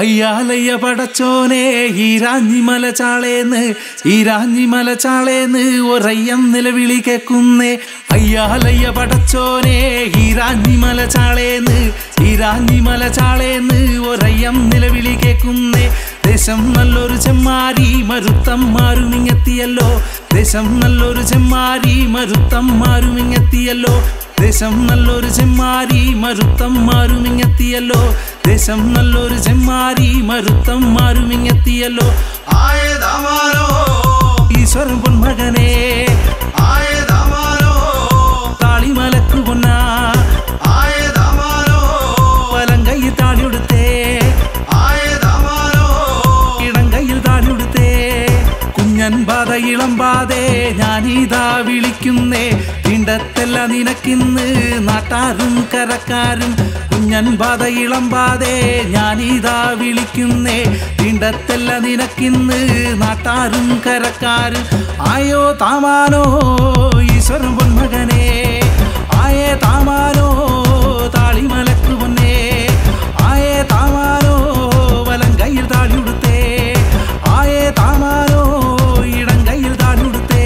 അയ്യാലയ്യ പടച്ചോനെ ഈരാഞ്ഞിമല ചാളേന്ന് ഈരാഞ്ഞിമല ചാളേന്ന് ഒരയ്യം നിലവിളി കേക്കുന്നേ അയ്യാലയ്യ പടച്ചോനെ ഈരാഞ്ഞിമല ചാളേന്ന് ഈരാഞ്ഞിമല ചാളേന്ന് ഒരയ്യം നിലവിളി കേക്കുന്നേ ദേശം നല്ലൊരു ചെമ്മാരി മരുത്തം മാറുമിങ്ങെത്തിയല്ലോ ദേശം നല്ലൊരു ചെമ്മാരി മരുത്തം മാറുമിങ്ങെത്തിയല്ലോ ദേശം നല്ലൊരു ചെമ്മാരി മരുത്തം മാറുമിങ്ങെത്തിയല്ലോ ദേശം നല്ലൊരു ചെമ്മാരി മരുത്തം മാറുമിങ്ങെത്തിയല്ലോ ആയതമാനോ ഈശ്വരൻ പൊന്മകനെ ആയതമാനോ താളിമലക്കു പൊന്ന ആയതമാനോ വലം കയ്യിൽ താളിയെടുത്തേ ആയതമാനോ ഇടം കയ്യിൽ താളിയെടുത്തേ കുഞ്ഞൻ ബാധ ഇളം ബാധേ ഞാനിതാ വിളിക്കുന്നേ പിണ്ടത്തെല്ല നിനക്കിന്ന് നാട്ടാരും കരക്കാരും കുഞ്ഞൻ ബാധ ഇളം ബാധേ ഞാനിതാ വിളിക്കുന്നേ പിണ്ടത്തെല്ല നിനക്കിന്ന് നാട്ടാരും കരക്കാരും ആയോ താമാനോ ഈശ്വരൻ പൊന്മകനെ ആയേ താമാനോ താളിമലക്കു പൊന്നേ ആയേ താമാനോ വലം കയ്യിൽ താളിയുടുത്തേ ആയേ താമാനോ ഇടം കയ്യിൽ താളിയുടുത്തേ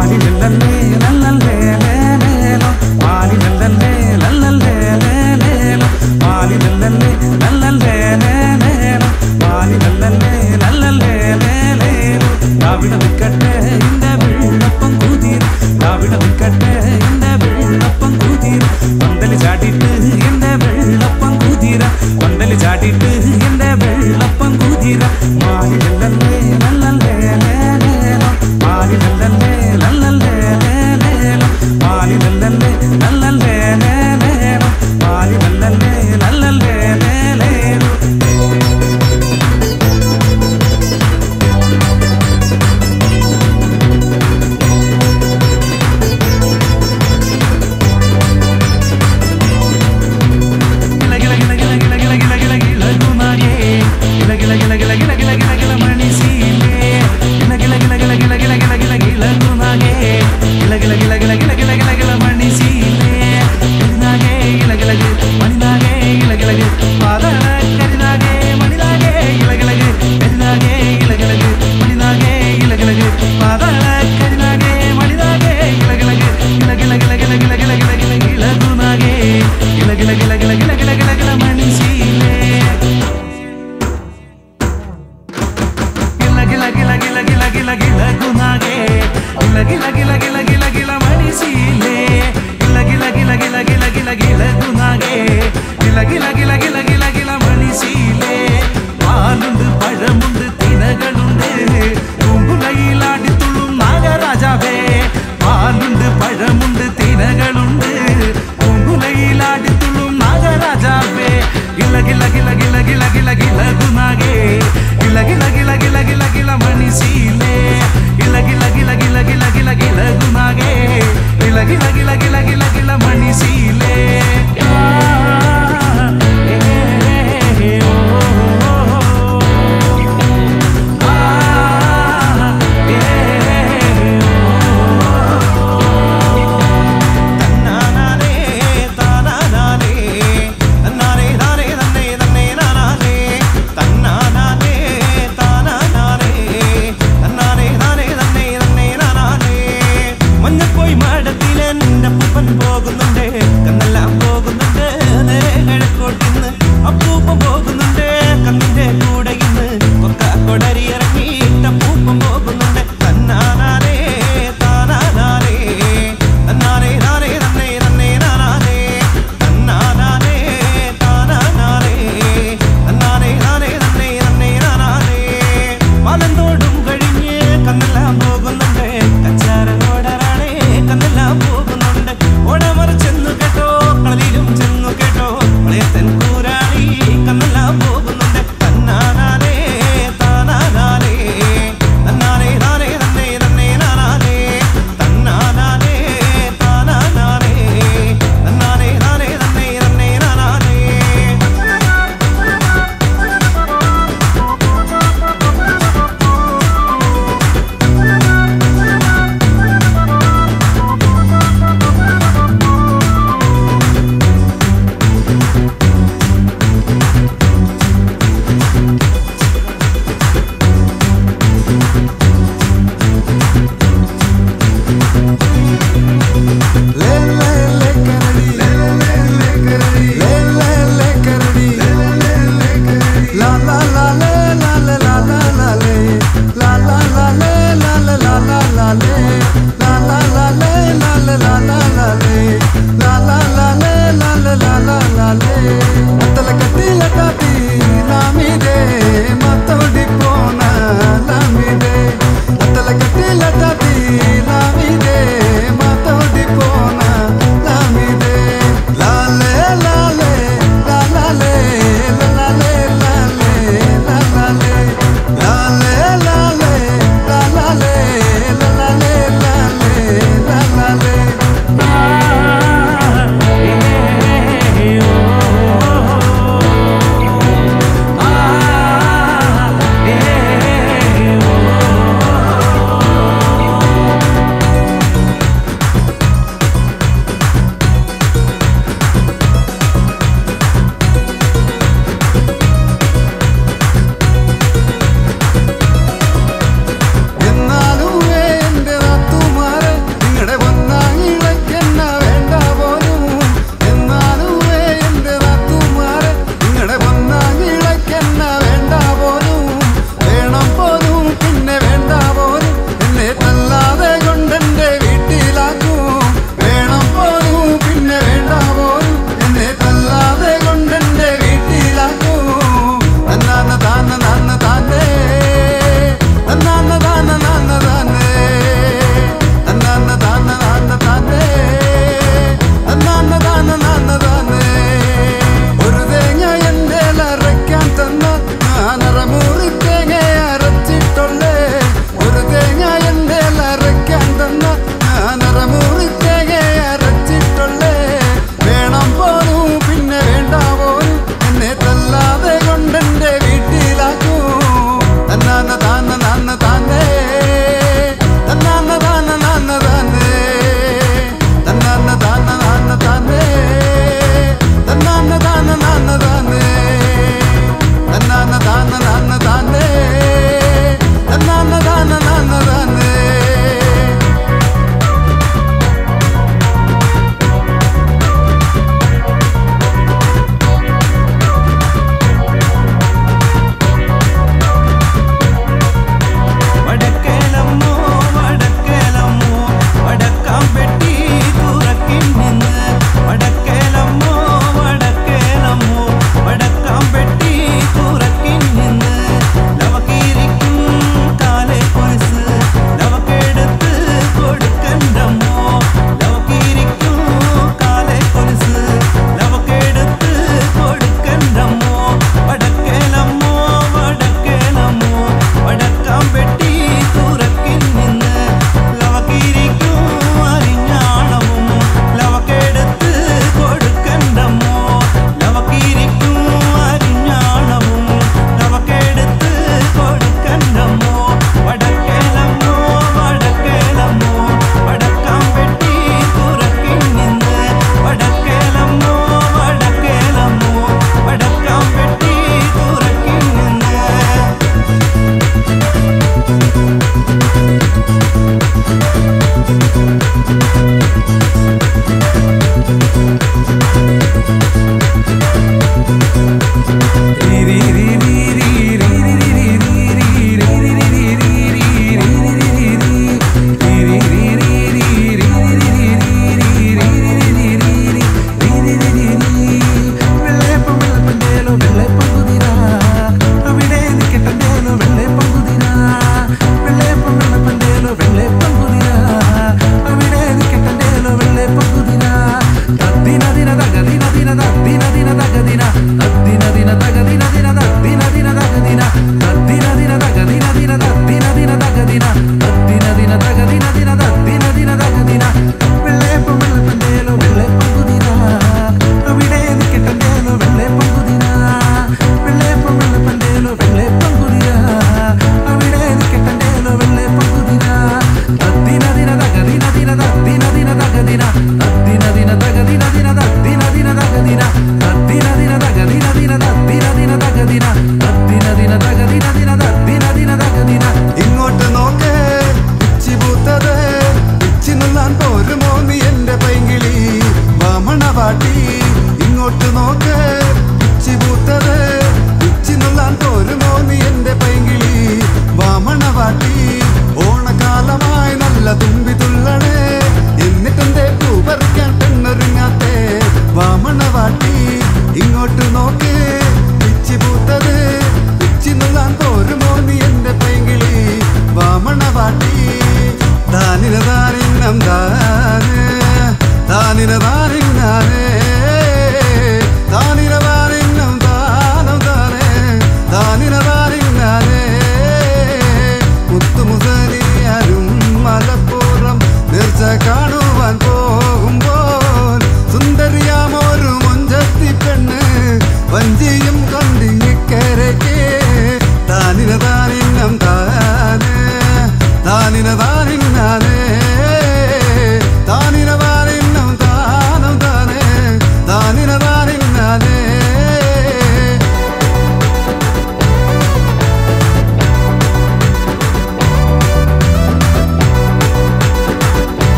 മാലിലല്ലേ ലല്ലല്ലേ ലേലേലോ മാലിലല്ലേ ലല്ലല്ലേ ലേലേലോ മാലിലല്ലേ ലല്ലല്ലേ ലേലേലോ മാലിലല്ലേ ലല്ലല്ലേ ലേലേലോ രാവിലെ നിൽക്കട്ടെ ഇന്റെ വെള്ളപ്പം കുതിർ രാവിലെ നിൽക്കട്ടെ ഇന്റെ വെള്ളപ്പം കുതിർ പന്തല് ചാടിയിട്ട് എന്റെ വെള്ളപ്പം കുതിര പന്തല് ചാടിയിട്ട് എന്റെ വെള്ളപ്പം കുതിര മാലിലല്ലേ ലല്ലല്ലേ ലേലേലോ മാലിലല്ലേ ലല്ലല്ലേ ലേലേലോ മാലിലല്ലേ ലല്ലല്ലേ ലേലേലോ മാലിലല്ലേ ലല്ലല്ലേ ലേലേലോ ಗಿಲ ಗಿಲ ಗಿಲ ಗಿಲ ಗಿಲ ಗಿಲ ಗಿಲ ಗಿಲ ಗಿಲ ಗುಮಾಗೆ ಗಿಲ ಗಿಲ ಗಿಲ ಗಿಲ ಗಿಲ ಗಿಲ ಗಿಲ ಗಿಲ ಮಣಿಸೀಲೆ ಗಿಲ ಗಿಲ ಗಿಲ ಗಿಲ ಗಿಲ ಗಿಲ ಗಿಲ ಗಿಲ ಗಿಲ ಗುಮಾಗೆ ಗಿಲ ಗಿಲ ಗಿಲ ಗಿಲ ಗಿಲ ಗಿಲ ಗಿಲ ಗಿಲ ಮಣಿಸೀಲೆ ಗಿಲಾಗೆ ಗಿಲ ಗಿಲ ಗಿ ಮಣಿನಾಗೆ ಗಿಲ ಗಿಲ ಗಿ ಪಾದಳ ಕರಿನಾಗೆ ಮಣಿನಾಗೆ ಗಿಲ ಗಿಲ ಗಿ ಕರಿನಾಗೆ ಗಿಲ ಗಿಲ ಗಿ ಮಣಿನಾಗೆ ಗಿಲ ಗಿಲ ಗಿ ಪಾದಳ ಕರಿನಾಗೆ ಮಣಿನಾಗೆ ಗಿಲ ಗಿಲ ಗಿ ಗಿಲ ಗಿಲ ಗಿಲ ಗಿಲ ಗಿಲ ಗಿಲ ಗಿಲ ಗಿಲ ಗಿಲ ಗುನಾಗೆ ಗಿಲ ಗಿಲ ಗಿಲ ಗಿಲ ಗಿಲ ಗಿಲ ಗಿಲ ಗಿಲ ಮಣಿಸೀಲೆ ಗಿಲ ಗಿಲ ಗಿಲ ಗಿಲ ಗಿಲ ಗಿಲ ಗಿಲ ಗುನಾಗೆ ಗಿಲ ಗಿಲ ಗಿಲ ಗಿಲ ಗಿಲ ಗಿಲ ಮಣಿಸೀಲೆ ಗಿಲ ಗಿಲ ಗಿಲ ಗಿಲ ಗಿಲ ಗಿಲ ಗಿಲ ಗುനാಗೆ ಗಿല ಗಿല ಗಿല ಗಿല ಗಿല ಗಿല മണിശീലേ പാലുണ്ട് പഴമുണ്ട് തിനകളുണ്ട് പൂങ്കുലയിലാടിത്തുള്ളും നാഗരാജാവേ പാലുണ്ട് പഴമുണ്ട് തിനകളുണ്ട് പൂങ്കുലയിലാടിത്തുള്ളും നാഗരാജാവേ ഗില ഗില ഗില ഗില ഗില ഗില ഗില ഗുന